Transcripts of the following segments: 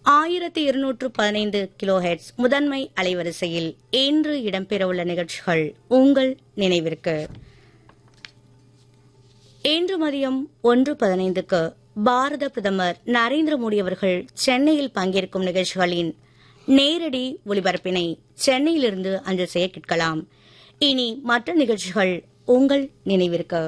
ஆயிரத்தி இருநூற்று பதினைந்து கிலோஹெட்ஸ் முதன்மை அலைவரிசையில் இன்று இடம்பெறவுள்ள நிகழ்ச்சிகள் உங்கள் நினைவிற்கு இன்று மதியம் ஒன்று பதினைந்துக்கு பாரத பிரதமர் நரேந்திர மோடி அவர்கள் சென்னையில் பங்கேற்கும் நிகழ்ச்சிகளின் நேரடி ஒலிபரப்பினை சென்னையிலிருந்து அஞ்சல் செய்ய கேட்கலாம் இனி மற்ற நிகழ்ச்சிகள் உங்கள் நினைவிற்கு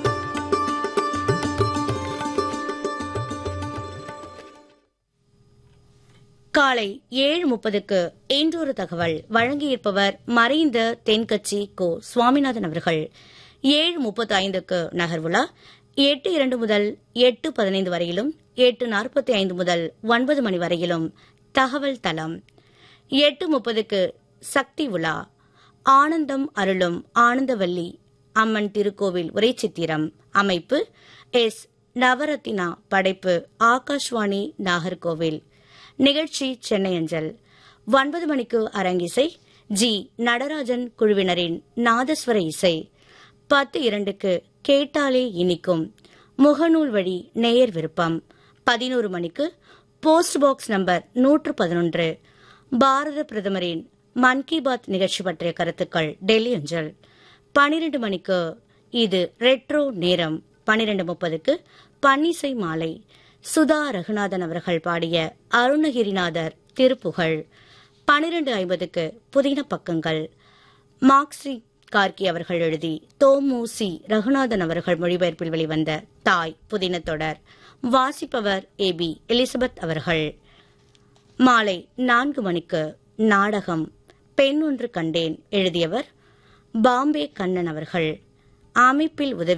காலை ஏழு முப்பதுக்கு இன்றொரு தகவல் வழங்கியிருப்பவர் மறைந்த தென்கட்சி கோ சுவாமிநாதன் அவர்கள் ஏழு முப்பத்தி ஐந்துக்கு நகர்வுலா எட்டு இரண்டு முதல் எட்டு பதினைந்து வரையிலும் எட்டு நாற்பத்தி ஐந்து முதல் ஒன்பது மணி வரையிலும் தகவல் தளம் எட்டு முப்பதுக்கு சக்தி உலா ஆனந்தம் அருளும் ஆனந்தவல்லி அம்மன் திருக்கோவில் உரை சித்திரம் அமைப்பு எஸ் நவரத்தினா படைப்பு ஆகாஷ்வாணி நாகர்கோவில் நிகழ்ச்சி சென்னை அஞ்சல் ஒன்பது மணிக்கு அரங்கிசை ஜி நடராஜன் குழுவினரின் நாதஸ்வர இசை பத்து இரண்டுக்கு கேட்டாலே இனிக்கும் முகநூல் வழி நேயர் விருப்பம் பதினோரு மணிக்கு போஸ்ட் பாக்ஸ் நம்பர் நூற்று பதினொன்று பாரத பிரதமரின் மன் கி பாத் நிகழ்ச்சி பற்றிய கருத்துக்கள் டெல்லி அஞ்சல் பனிரெண்டு மணிக்கு இது ரெட்ரோ நேரம் பனிரெண்டு முப்பதுக்கு பன்னிசை மாலை சுதா ரகுநாதன் அவர்கள் பாடிய அருணகிரிநாதர் திருப்புகழ் பனிரெண்டு ஐம்பதுக்கு புதின பக்கங்கள் மார்க்சி கார்கி அவர்கள் எழுதி தோமு சி ரகுநாதன் அவர்கள் மொழிபெயர்ப்பில் வெளிவந்த தாய் புதின தொடர் வாசிப்பவர் ஏ பி எலிசபெத் அவர்கள் மாலை நான்கு மணிக்கு நாடகம் பெண் ஒன்று கண்டேன் எழுதியவர் பாம்பே கண்ணன் அவர்கள் அமைப்பில் உதவி